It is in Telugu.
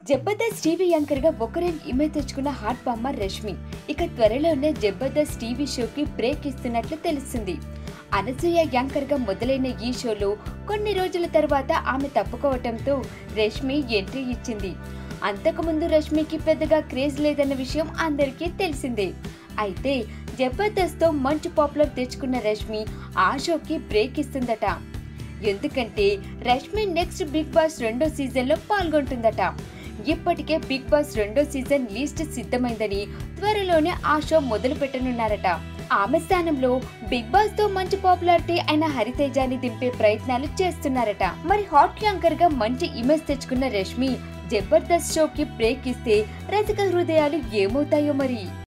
జబర్దస్త్ టీవీ యాంకర్ గా ఒకరే ఇమే తెచ్చుకున్న హాట్ బామ్మ రష్మి ఇక త్వరలోనే జబర్దస్త్ టీవీ షోకి బ్రేక్ ఇస్తున్నట్లు తెలుస్తుంది అనసూయ యాంకర్ గా మొదలైన ఈ షోలో కొన్ని రోజుల తర్వాత ఆమె తప్పుకోవటంతో రష్మి ఎంట్రీ ఇచ్చింది అంతకుముందు రష్మికి పెద్దగా క్రేజ్ లేదన్న విషయం అందరికీ తెలిసిందే అయితే జబర్దస్త్ తో మంచి పాపులర్ తెచ్చుకున్న రష్మి ఆ షోకి బ్రేక్ ఇస్తుందట ఎందుకంటే రష్మి నెక్స్ట్ బిగ్ బాస్ రెండో సీజన్ లో పాల్గొంటుందట ఇప్పటికే బిగ్ బాస్ రెండో సీజన్ లిస్ట్ సిద్ధమైందని త్వరలోనే ఆ షో మొదలు పెట్టనున్నారట ఆమె స్థానంలో బిగ్ బాస్ తో మంచి పాపులారిటీ అయిన హరితేజాని దింపే ప్రయత్నాలు చేస్తున్నారట మరి హాట్ యాంకర్ గా మంచి ఇమేజ్ తెచ్చుకున్న రష్మి జబర్దస్త్ షోకి బ్రేక్ ఇస్తే రసిక హృదయాలు ఏమవుతాయో మరి